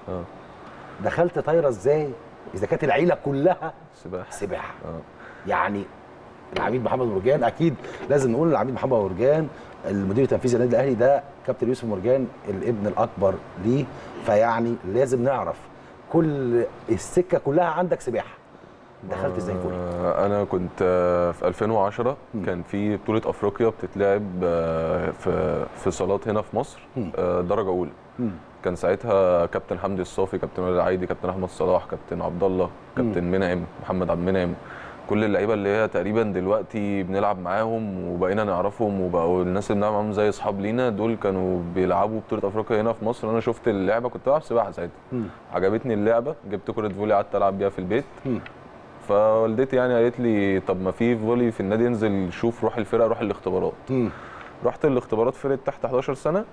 اه دخلت طايره ازاي اذا كانت العيله كلها سباحه سباحه اه يعني العميد محمد مرجان اكيد لازم نقول العميد محمد مرجان المدير التنفيذي للنادي الاهلي ده كابتن يوسف مرجان الابن الاكبر ليه فيعني لازم نعرف كل السكه كلها عندك سباحه دخلت ازاي فولي آه، انا كنت آه، في 2010 مم. كان في بطوله افريقيا بتتلعب آه، في في صالات هنا في مصر مم. آه، درجه اولى مم. كان ساعتها كابتن حمدي الصافي كابتن وليد العايدي كابتن احمد صلاح كابتن عبد الله كابتن منعم محمد عبد المنعم كل اللعيبه اللي هي تقريبا دلوقتي بنلعب معاهم وبقينا نعرفهم وبقوا الناس اللي بنلعب معاهم زي اصحاب لينا دول كانوا بيلعبوا بطوله افريقيا هنا في مصر انا شفت اللعبه كنت بلعب سباحه ساعتها مم. عجبتني اللعبه جبت كره فولي قعدت العب بيها في البيت مم. فوالدتي يعني قالت لي طب ما في فولي في النادي انزل شوف روح الفرقه روح الاختبارات مم. رحت الاختبارات فرقه تحت 11 سنه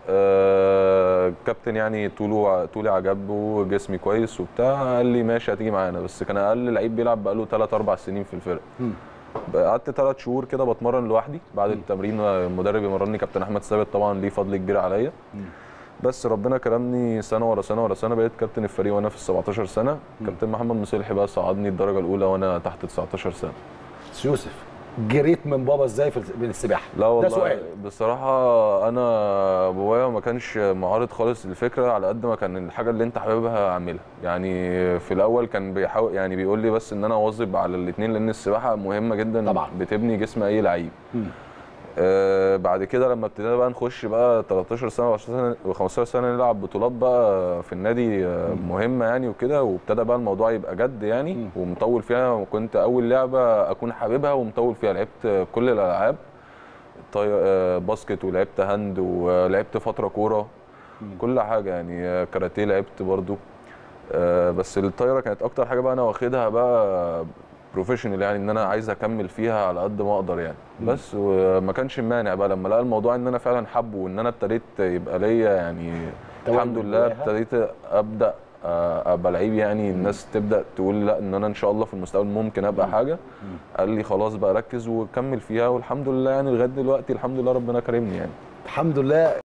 آه، كابتن يعني طوله طولي عجبه جسمي كويس وبتاع قال لي ماشي هتيجي معانا بس كان اقل لعيب بيلعب بقاله 3 4 سنين في الفرقه مم. قعدت ثلاث شهور كده بتمرن لوحدي بعد التمرين المدرب يمرني كابتن احمد ثابت طبعا ليه فضل كبير عليا مم. بس ربنا كرمني سنه ورا سنه ورا سنه بقيت كابتن الفريق وانا في ال 17 سنه كابتن محمد مصلحي بقى صعدني الدرجه الاولى وانا تحت 19 سنه يوسف جريت من بابا ازاي في من السباحه لا والله ده سؤال بصراحة أنا بابايا ما كانش معارض خالص للفكرة على قد ما كان الحاجة اللي أنت حاببها أعملها، يعني في الأول كان بيحاول يعني بيقول لي بس إن أنا أواظب على الاتنين لأن السباحة مهمة جدا طبعاً. بتبني جسم أي لعيب. مم. آه بعد كده لما ابتدينا بقى نخش بقى 13 سنة و10 سنة و15 سنة نلعب بطولات بقى في النادي آه مهمة يعني وكده وابتدى بقى الموضوع يبقى جد يعني مم. ومطول فيها وكنت أول لعبة أكون حاببها ومطول فيها لعبت كل الألعاب طي... آه، باسكت ولعبت هاند ولعبت فتره كوره كل حاجه يعني آه، كاراتيه لعبت برضو آه، بس الطايره كانت اكتر حاجه بقى انا واخدها بقى بروفيشنال يعني ان انا عايز اكمل فيها على قد ما اقدر يعني بس وما كانش مانع بقى لما لقى الموضوع ان انا فعلا حابه وان انا ابتديت يبقى ليا يعني تواجد الحمد لله جواها. ابتديت ابدا آه، ابقى لعيب يعني الناس تبدا تقول لا ان انا ان شاء الله في المستقبل ممكن ابقى حاجه قال لي خلاص بقى ركز وكمل فيها والحمد لله يعني لغايه دلوقتي الحمد لله ربنا كرمني يعني الحمد لله